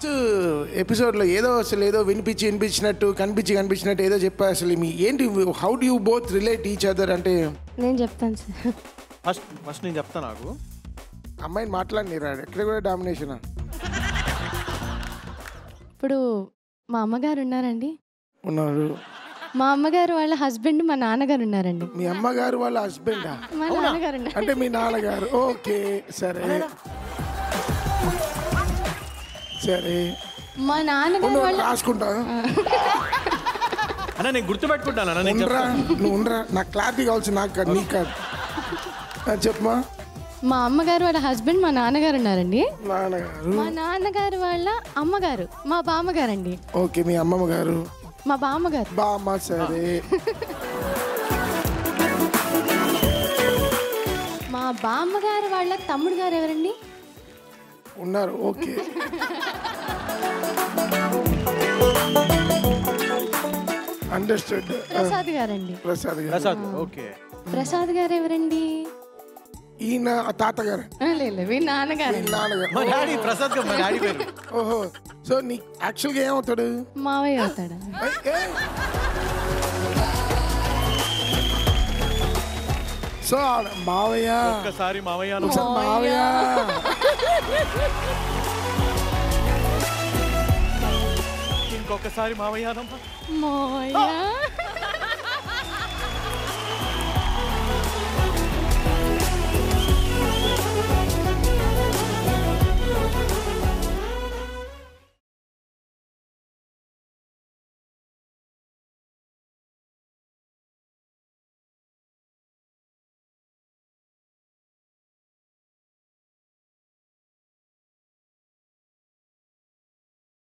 Last ఎపిసోడ్లో ఏదో అసలు ఏదో వినిపించి వినిపించినట్టు కనిపించి కనిపించినట్టు ఏదో చెప్పా అసలు మీ ఏంటి how do you both relate each other అంటే నేను చెప్తాను సార్ ఫస్ట్ ఫస్ట్ నేను చెప్తా నాకు అమ్మాయిని మాట్లాడినరా ఎక్కడ కూడా డామినేషన్ ఇప్పుడు మా అమ్మగారు ఉన్నారండి ఉన్నారు మా అమ్మగారు వాళ్ళ హస్బెండ్ మా నాన్నగారు ఉన్నారండి మీ అమ్మగారు వాళ్ళ హస్బెండా మా నాన్నగారు ఉన్నారు అంటే మీ నాన్నగారు ఓకే సరే సరే మా నాన్నగారు ఉండు, వాళ్ళ రాసుకుంటా అన్న నేను గుర్తుపెట్టుకుంటాను అన్న నేను ఉండరా చెప్తాను నువ్వు ఉండరా నాకు క్లారిటీ కావాల్సి నాకు కాదు నీకు కాదు ఆ, చెప్పమా మా అమ్మగారు వాళ్ళ హస్బెండ్ మా నాన్నగారు ఉన్నారండి నాన్నగారు మా నాన్నగారు వాళ్ళ అమ్మగారు మా బామ్మగారండి ఓకే మీ అమ్మమ్మ గారు మా బామ్మగారు బామ్మ సరే మా బామ్మగారు వాళ్ళ తమ్ముడు గారు ఎవరండి ఉన్నారు ఓకే అండర్స్టూడ్ ప్రసాద్ గారండి ప్రసాద్ గారు ప్రసాద్ ఓకే ప్రసాద్ గారు ఎవరండి ఈయన ఆ తాతగారు ఆ, లేదు మీ నాన్నగారు మీ నాన్నగారు మా డాడీ ప్రసాద్ గారు మా డాడీ పేరు ఓహో సో నీ యాక్చువల్గా ఏమవుతాడు మావయ్య అవుతాడు ఏయ్, ఏయ్. సో ఆ మావయ్య ఒక్కసారి మామయ్య అను. ఒకసారి మావయ్య ఇంకొకసారి మామయ్య అనమ్మా. మావయ్య